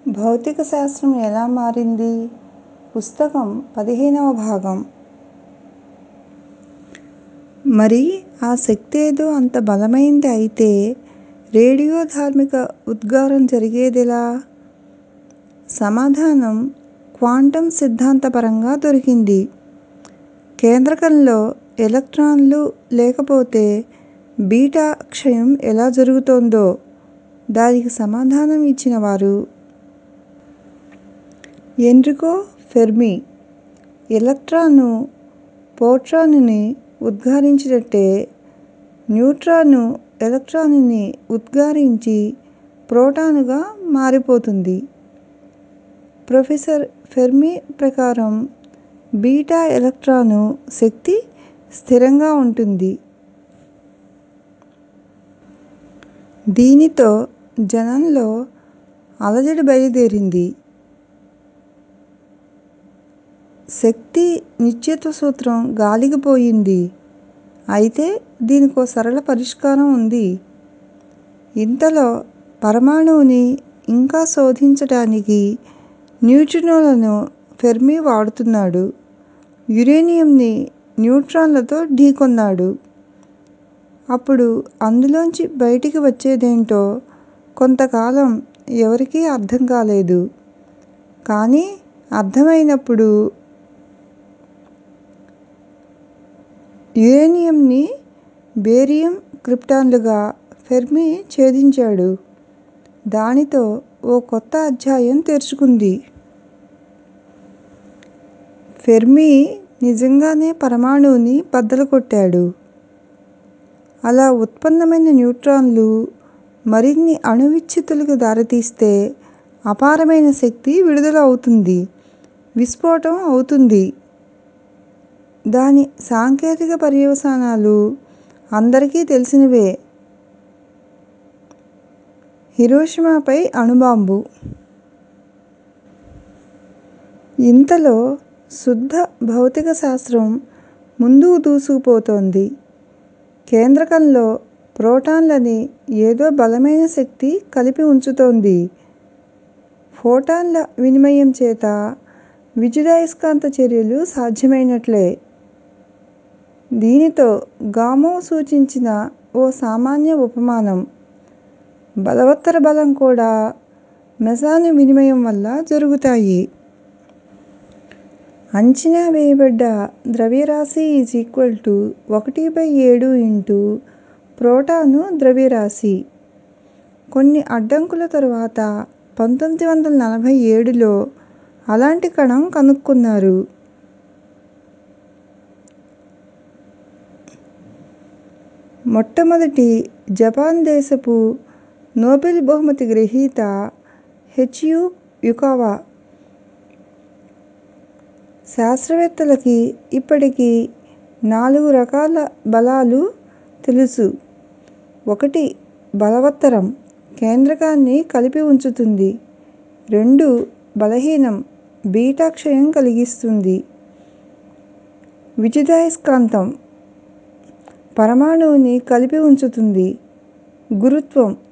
భౌతిక శాస్త్రం ఎలా మారింది పుస్తకం పదిహేనవ భాగం మరి ఆ శక్తేదో అంత బలమైంది అయితే రేడియోధార్మిక ఉద్గారం జరిగేదెలా? సమాధానం క్వాంటం సిద్ధాంతపరంగా దొరికింది. కేంద్రకంలో ఎలక్ట్రాన్లు లేకపోతే బీటా క్షయం ఎలా జరుగుతోందో దానికి సమాధానం ఇచ్చినవారు ఎన్రికో ఫెర్మి. ఎలక్ట్రాను ప్రోటానుని ఉద్గారించినట్టే న్యూట్రాను ఎలక్ట్రానుని ఉద్గారించి ప్రోటానుగా మారిపోతుంది. ప్రొఫెసర్ ఫెర్మి ప్రకారం బీటా ఎలక్ట్రాను శక్తి స్థిరంగా ఉంటుంది. దీనితో జనంలో అలజడి బయలుదేరింది. శక్తి నిత్యత్వ సూత్రం గాలికి పోయింది. అయితే దీనికో సరళ పరిష్కారం ఉంది. ఇంతలో పరమాణువుని ఇంకా శోధించటానికి న్యూట్రినోలను ఫెర్మి వాడుతున్నాడు. యురేనియంని న్యూట్రాన్లతో ఢీకొన్నాడు. అప్పుడు అందులోంచి బయటికి వచ్చేదేంటో కొంతకాలం ఎవరికీ అర్థం కాలేదు. కానీ అర్థమైనప్పుడు యురేనియంని బేరియం క్రిప్టాన్లుగా ఫెర్మి ఛేదించాడు. దానితో ఓ కొత్త అధ్యాయం తెరుచుకుంది. ఫెర్మి నిజంగానే పరమాణువుని బద్దలుకొట్టాడు. అలా ఉత్పన్నమైన న్యూట్రాన్లు మరిన్ని అణు విచ్ఛిత్తులకు దారితీస్తే అపారమైన శక్తి విడుదల అవుతుంది. విస్ఫోటం అవుతుంది. దాని సాంకేతిక పర్యవసానాలు అందరికీ తెలిసినవే. హిరోషిమాపై అణుబాంబు. ఇంతలో శుద్ధ భౌతిక శాస్త్రం ముందుకు దూసుకుపోతోంది. కేంద్రకంలో ప్రోటాన్లని ఏదో బలమైన శక్తి కలిపి ఉంచుతోంది. ఫోటాన్ల వినిమయం చేత విద్యుదయస్కాంత చర్యలు సాధ్యమైనట్లే. దీనితో గామోవ్ సూచించిన ఓ సామాన్య ఉపమానం. బలవత్తర బలం కూడా మెసాను వినిమయం వల్ల జరుగుతాయి. అంచనా వేయబడ్డ ద్రవ్యరాశి ఈజ్ ఈక్వల్ టు ఒకటి బై ఏడు ఇంటూ ప్రోటాను ద్రవ్యరాశి. కొన్ని అడ్డంకుల తరువాత పంతొమ్మిది వందల నలభై ఏడులో అలాంటి కణం కనుక్కున్నారు. మొట్టమొదటి జపాన్ దేశపు నోబెల్ బహుమతి గ్రహీత హెచ్. యు. యుకావా. శాస్త్రవేత్తలకి ఇప్పటికి నాలుగు రకాల బలాలు తెలుసు. ఒకటి బలవత్తరం కేంద్రకాన్ని కలిపి ఉంచుతుంది. రెండు బలహీనం బీటా క్షయం కలిగిస్తుంది. విద్యుదయస్కాంతం పరమాణువుని కలిపి ఉంచుతుంది. గురుత్వం